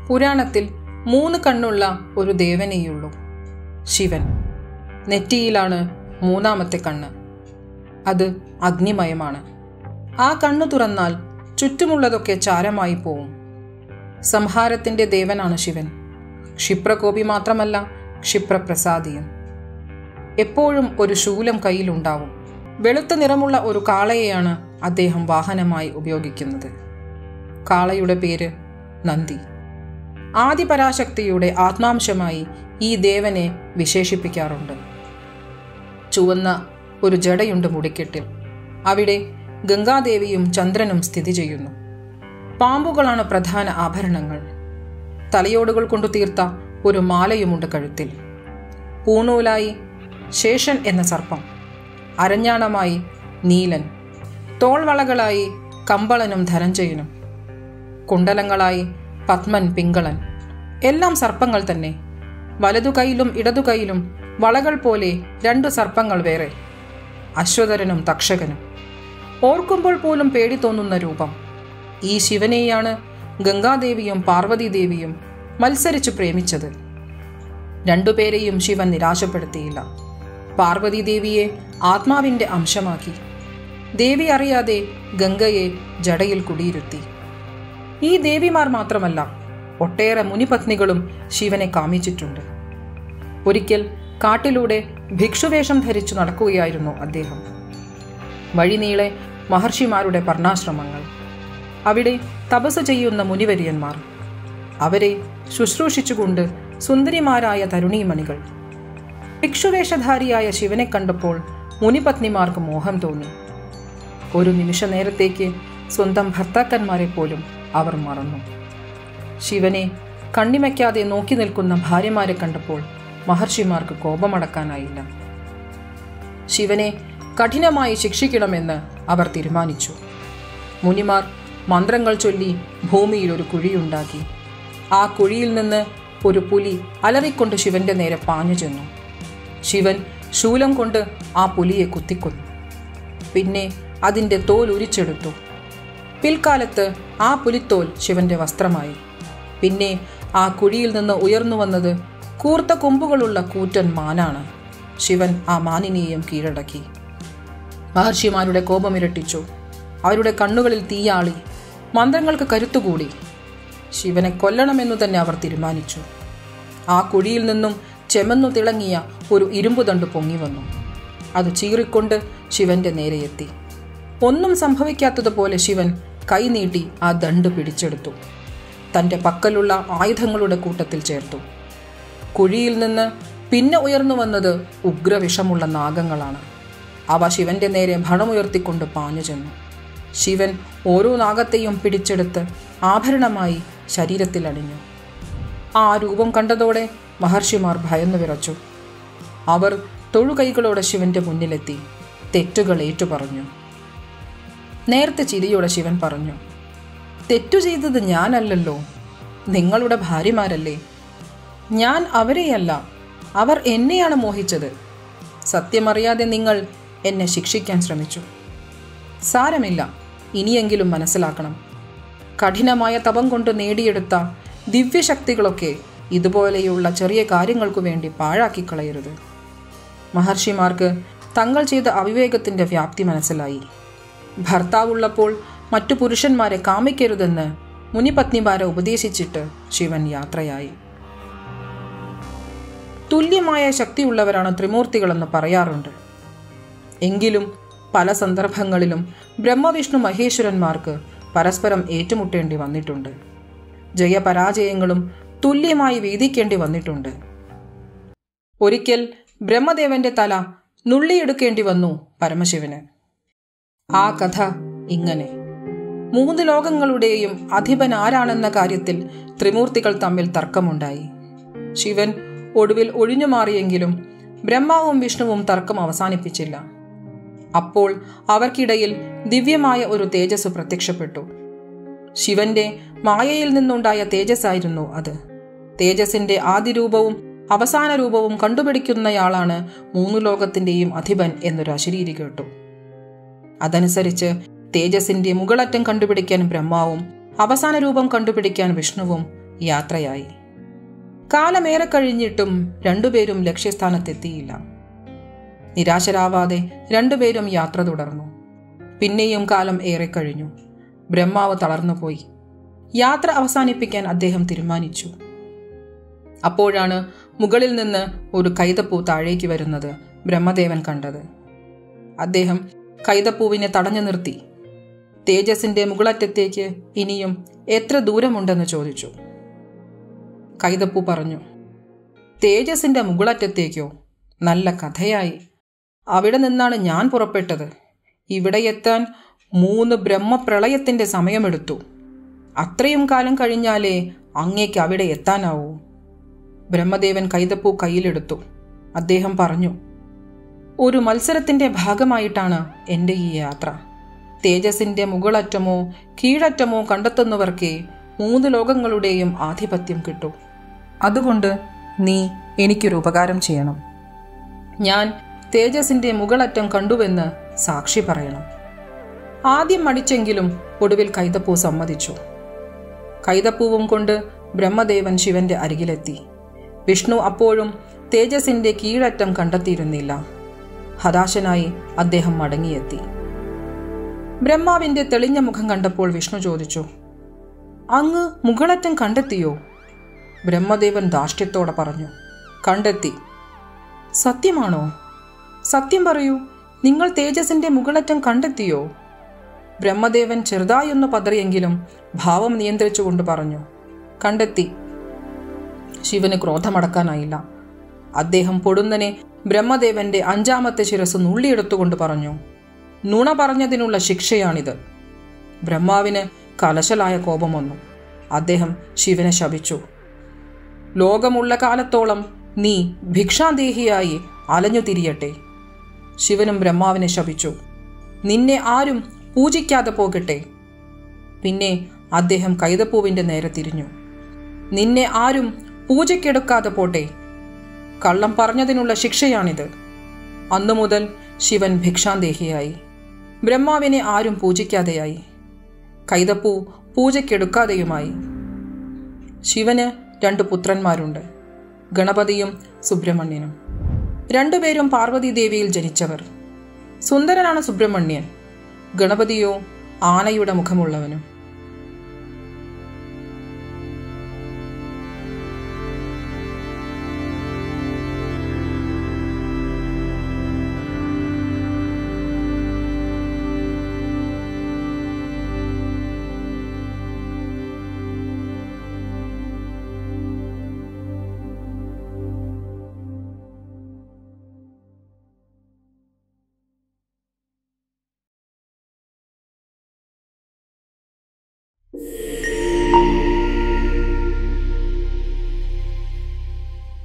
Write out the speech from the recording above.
പുരാണത്തിൽ മൂന്ന് കണ്ണുള്ള ഒരു ദേവനേയുള്ളൂ ശിവൻ നെറ്റിയിലാണ് മൂന്നാമത്തെ കണ്ണ് അത് അഗ്നിമയമാണ് ആ കണ്ണു തുറന്നാൽ ചുറ്റുമുള്ളതൊക്കെ ചാരമായി പോവും സംഹാരത്തിന്റെ ദേവനാണ് ശിവൻ ക്ഷിപ്രകോപി മാത്രമല്ല ക്ഷിപ്രപ്രസാദിയും എപ്പോഴും ഒരു ശൂലം കയ്യിലുണ്ടാവും വെളുത്ത നിറമുള്ള ഒരു കാളയെയാണ് അദ്ദേഹം വാഹനമായി ഉപയോഗിക്കുന്നത് കാളയുടെ പേര് നന്ദി ആദിപരാശക്തിയുടെ ആത്മാംശമായി ഈ ദേവനെ വിശേഷിപ്പിക്കാറുണ്ട് ചുവന്ന ഒരു ജടയുണ്ട് മുടിക്കെട്ടിൽ അവിടെ ഗംഗാദേവിയും ചന്ദ്രനും സ്ഥിതി ചെയ്യുന്നു പാമ്പുകളാണ് പ്രധാന ആഭരണങ്ങൾ തലയോടുകൾ കൊണ്ടു തീർത്ത ഒരു മാലയുമുണ്ട് കഴുത്തിൽ പൂണൂലായി ശേഷൻ എന്ന സർപ്പം അരഞ്ഞാണമായി നീലൻ തോൾവളകളായി കമ്പളനും ധനഞ്ജയനും കുണ്ടലങ്ങളായി പത്മൻ പിങ്കളൻ എല്ലാം സർപ്പങ്ങൾ തന്നെ വലതു കൈയിലും ഇടതു കൈയിലും വളകൾ പോലെ രണ്ടു സർപ്പങ്ങൾ വേറെ അശ്വതരനും തക്ഷകനും ഓർക്കുമ്പോൾ പോലും പേടി തോന്നുന്ന രൂപം ഈ ശിവനെയാണ് ഗംഗാദേവിയും പാർവതീദേവിയും മത്സരിച്ചു പ്രേമിച്ചത് രണ്ടുപേരെയും ശിവൻ നിരാശപ്പെടുത്തിയില്ല പാർവതീദേവിയെ ആത്മാവിന്റെ അംശമാക്കി ദേവി അറിയാതെ ഗംഗയെ ജടയിൽ കുടിയിരുത്തി ഈ ദേവിമാർ മാത്രമല്ല ഒട്ടേറെ മുനിപത്നികളും ശിവനെ കാമിച്ചിട്ടുണ്ട് ഒരിക്കൽ കാട്ടിലൂടെ ഭിക്ഷുവേഷം ധരിച്ചു നടക്കുകയായിരുന്നു അദ്ദേഹം വഴിനീളെ മഹർഷിമാരുടെ പർണാശ്രമങ്ങൾ അവിടെ തപസ് ചെയ്യുന്ന മുനിവര്യന്മാർ അവരെ ശുശ്രൂഷിച്ചുകൊണ്ട് സുന്ദരിമാരായ തരുണീമണികൾ ഭിക്ഷുവേഷധാരിയായ ശിവനെ കണ്ടപ്പോൾ മുനിപത്നിമാർക്ക് മോഹം തോന്നി ഒരു നിമിഷ നേരത്തേക്ക് സ്വന്തം ഭർത്താക്കന്മാരെ പോലും അവർ മറന്നു ശിവനെ കണ്ണിമയ്ക്കാതെ നോക്കി നിൽക്കുന്ന ഭാര്യമാരെ കണ്ടപ്പോൾ മഹർഷിമാർക്ക് കോപമടക്കാനായില്ല ശിവനെ കഠിനമായി ശിക്ഷിക്കണമെന്ന് അവർ തീരുമാനിച്ചു മുനിമാർ മന്ത്രങ്ങൾ ചൊല്ലി ഭൂമിയിൽ ഒരു കുഴിയുണ്ടാക്കി ആ കുഴിയിൽ നിന്ന് ഒരു പുലി അലറിക്കൊണ്ട് ശിവന്റെ നേരെ പാഞ്ഞു ചെന്നു ശിവൻ ശൂലം കൊണ്ട് ആ പുലിയെ കുത്തിക്കൊന്നു പിന്നെ അതിൻ്റെ തോൽ ഉരിച്ചെടുത്തു പിൽക്കാലത്ത് ആ പുലിത്തോൽ ശിവന്റെ വസ്ത്രമായി പിന്നെ ആ കുഴിയിൽ നിന്ന് ഉയർന്നു വന്നത് കൂർത്ത കൊമ്പുകളുള്ള കൂറ്റൻ മാനാണ് ശിവൻ ആ മാനിനെയും കീഴടക്കി മഹർഷിമാരുടെ കോപമിരട്ടിച്ചു അവരുടെ കണ്ണുകളിൽ തീയാളി മന്ത്രങ്ങൾക്ക് കരുത്തുകൂടി ശിവനെ കൊല്ലണമെന്നു തന്നെ അവർ തീരുമാനിച്ചു ആ കുഴിയിൽ നിന്നും ചെമന്നു തിളങ്ങിയ ഒരു ഇരുമ്പുതണ്ട് പൊങ്ങി വന്നു അത് ചീറിക്കൊണ്ട് ശിവന്റെ നേരെയെത്തി ഒന്നും സംഭവിക്കാത്തതുപോലെ ശിവൻ കൈനീട്ടി ആ ദണ്ട് പിടിച്ചെടുത്തു തൻ്റെ പക്കലുള്ള ആയുധങ്ങളുടെ കൂട്ടത്തിൽ ചേർത്തു കുഴിയിൽ നിന്ന് പിന്നെ ഉയർന്നു വന്നത് ഉഗ്രവിഷമുള്ള നാഗങ്ങളാണ് അവ ശിവന്റെ നേരെ ഭണമുയർത്തിക്കൊണ്ട് പാഞ്ഞു ചെന്നു ശിവൻ ഓരോ നാഗത്തെയും പിടിച്ചെടുത്ത് ആഭരണമായി ശരീരത്തിൽ അണിഞ്ഞു ആ രൂപം കണ്ടതോടെ മഹർഷിമാർ ഭയന്നു വിറച്ചു അവർ തൊഴുകൈകളോടെ ശിവന്റെ മുന്നിലെത്തി തെറ്റുകൾ ഏറ്റുപറഞ്ഞു നേരത്തെ ചിരിയോടെ ശിവൻ പറഞ്ഞു തെറ്റു ചെയ്തത് ഞാനല്ലല്ലോ നിങ്ങളുടെ ഭാര്യമാരല്ലേ ഞാൻ അവരെയല്ല അവർ എന്നെയാണ് മോഹിച്ചത് സത്യമറിയാതെ നിങ്ങൾ എന്നെ ശിക്ഷിക്കാൻ ശ്രമിച്ചു സാരമില്ല ഇനിയെങ്കിലും മനസ്സിലാക്കണം കഠിനമായ തപം കൊണ്ട് നേടിയെടുത്ത ദിവ്യശക്തികളൊക്കെ ഇതുപോലെയുള്ള ചെറിയ കാര്യങ്ങൾക്കു വേണ്ടി പാഴാക്കി കളയരുത് മഹർഷിമാർക്ക് തങ്ങൾ ചെയ്ത അവിവേകത്തിന്റെ വ്യാപ്തി മനസ്സിലായി ഭർത്താവുള്ളപ്പോൾ മറ്റു പുരുഷന്മാരെ കാമിക്കരുതെന്ന് മുനിപത്നിമാരെ ഉപദേശിച്ചിട്ട് ശിവൻ യാത്രയായി തുല്യമായ ശക്തിയുള്ളവരാണ് ത്രിമൂർത്തികളെന്ന് പറയാറുണ്ട് എങ്കിലും പല സന്ദർഭങ്ങളിലും ബ്രഹ്മവിഷ്ണു മഹേശ്വരന്മാർക്ക് പരസ്പരം ഏറ്റുമുട്ടേണ്ടി വന്നിട്ടുണ്ട് ജയപരാജയങ്ങളും തുല്യമായി വീതിക്കേണ്ടി വന്നിട്ടുണ്ട് ഒരിക്കൽ ബ്രഹ്മദേവന്റെ തല നുള്ളിയെടുക്കേണ്ടി വന്നു പരമശിവന് ആ കഥ ഇങ്ങനെ മൂന്ന് ലോകങ്ങളുടെയും അധിപൻ ആരാണെന്ന കാര്യത്തിൽ ത്രിമൂർത്തികൾ തമ്മിൽ തർക്കമുണ്ടായി ശിവൻ ഒടുവിൽ ഒഴിഞ്ഞു മാറിയെങ്കിലും ബ്രഹ്മാവും വിഷ്ണുവും തർക്കം അവസാനിപ്പിച്ചില്ല അപ്പോൾ അവർക്കിടയിൽ ദിവ്യമായ ഒരു തേജസ് പ്രത്യക്ഷപ്പെട്ടു ശിവന്റെ മായയിൽ നിന്നുണ്ടായ തേജസ്സായിരുന്നു അത് തേജസിന്റെ ആദിരൂപവും അവസാന രൂപവും കണ്ടുപിടിക്കുന്നയാളാണ് മൂന്നു ലോകത്തിന്റെയും അധിപൻ എന്നൊരു അശരീരി കേട്ടു അതനുസരിച്ച് തേജസിന്റെ മുകളറ്റം കണ്ടുപിടിക്കാൻ ബ്രഹ്മാവും അവസാന രൂപം കണ്ടുപിടിക്കാൻ വിഷ്ണുവും യാത്രയായി കാലമേറെ കഴിഞ്ഞിട്ടും രണ്ടുപേരും ലക്ഷ്യസ്ഥാനത്തെത്തിയില്ല നിരാശരാവാതെ രണ്ടുപേരും യാത്ര തുടർന്നു പിന്നെയും കാലം ഏറെ കഴിഞ്ഞു ബ്രഹ്മാവ് തളർന്നുപോയി യാത്ര അവസാനിപ്പിക്കാൻ അദ്ദേഹം തീരുമാനിച്ചു അപ്പോഴാണ് മുകളിൽ നിന്ന് ഒരു കൈതപ്പൂ താഴേക്ക് വരുന്നത് ബ്രഹ്മദേവൻ കണ്ടത് അദ്ദേഹം കൈതപ്പൂവിനെ തടഞ്ഞു നിർത്തി തേജസിന്റെ മുകളറ്റത്തേക്ക് ഇനിയും എത്ര ദൂരമുണ്ടെന്ന് ചോദിച്ചു കൈതപ്പൂ പറഞ്ഞു തേജസിന്റെ മുകളറ്റത്തേക്കോ നല്ല കഥയായി അവിടെ നിന്നാണ് ഞാൻ പുറപ്പെട്ടത് ഇവിടെ എത്താൻ മൂന്ന് ബ്രഹ്മപ്രളയത്തിന്റെ സമയമെടുത്തു അത്രയും കാലം കഴിഞ്ഞാലേ അങ്ങേക്ക് അവിടെ എത്താനാവൂ ബ്രഹ്മദേവൻ കൈതപ്പൂ കയ്യിലെടുത്തു അദ്ദേഹം പറഞ്ഞു ഒരു മത്സരത്തിന്റെ ഭാഗമായിട്ടാണ് എൻ്റെ ഈ യാത്ര തേജസിന്റെ മുകളറ്റമോ കീഴറ്റമോ കണ്ടെത്തുന്നവർക്കേ മൂന്ന് ലോകങ്ങളുടെയും ആധിപത്യം കിട്ടൂ അതുകൊണ്ട് നീ എനിക്കൊരു ഉപകാരം ചെയ്യണം ഞാൻ തേജസിന്റെ മുകളറ്റം കണ്ടുവെന്ന് സാക്ഷി പറയണം ആദ്യം മടിച്ചെങ്കിലും ഒടുവിൽ കൈതപ്പൂ സമ്മതിച്ചു കൈതപ്പൂവും കൊണ്ട് ബ്രഹ്മദേവൻ ശിവന്റെ അരികിലെത്തി വിഷ്ണു അപ്പോഴും തേജസിന്റെ കീഴറ്റം കണ്ടെത്തിയിരുന്നില്ല ഹതാശനായി അദ്ദേഹം മടങ്ങിയെത്തി ബ്രഹ്മാവിന്റെ തെളിഞ്ഞ മുഖം കണ്ടപ്പോൾ വിഷ്ണു ചോദിച്ചു അങ്ങ് മുകളറ്റം കണ്ടെത്തിയോ ബ്രഹ്മദേവൻ ധാർഷ്ട്യത്തോടെ പറഞ്ഞു കണ്ടെത്തി സത്യമാണോ സത്യം പറയൂ നിങ്ങൾ തേജസിന്റെ മുകളറ്റം കണ്ടെത്തിയോ ബ്രഹ്മദേവൻ ചെറുതായൊന്ന് പതറിയെങ്കിലും ഭാവം നിയന്ത്രിച്ചുകൊണ്ട് പറഞ്ഞു കണ്ടെത്തി ശിവന് ക്രോധമടക്കാനായില്ല അദ്ദേഹം പൊടുന്നനെ ബ്രഹ്മദേവന്റെ അഞ്ചാമത്തെ ശിരസ് നുള്ളിയെടുത്തുകൊണ്ട് പറഞ്ഞു നുണ പറഞ്ഞതിനുള്ള ശിക്ഷയാണിത് ബ്രഹ്മാവിന് കലശലായ കോപം വന്നു അദ്ദേഹം ശിവനെ ശപിച്ചു ലോകമുള്ള കാലത്തോളം നീ ഭിക്ഷാദേഹിയായി അലഞ്ഞു തിരിയട്ടെ ശിവനും ബ്രഹ്മാവിനെ ശപിച്ചു നിന്നെ ആരും പൂജിക്കാതെ പോകട്ടെ പിന്നെ അദ്ദേഹം കൈതപ്പൂവിന്റെ നേരെ തിരിഞ്ഞു നിന്നെ ആരും പൂജയ്ക്കെടുക്കാതെ പോട്ടെ കള്ളം പറഞ്ഞതിനുള്ള ശിക്ഷയാണിത് അന്നു മുതൽ ശിവൻ ഭിക്ഷാന്തേഹിയായി ബ്രഹ്മാവിനെ ആരും പൂജിക്കാതെയായി കൈതപ്പൂ പൂജയ്ക്കെടുക്കാതെയുമായി ശിവന് രണ്ട് പുത്രന്മാരുണ്ട് ഗണപതിയും സുബ്രഹ്മണ്യനും രണ്ടുപേരും പാർവതീദേവിയിൽ ജനിച്ചവർ സുന്ദരനാണ് സുബ്രഹ്മണ്യൻ ഗണപതിയോ ആനയുടെ മുഖമുള്ളവനും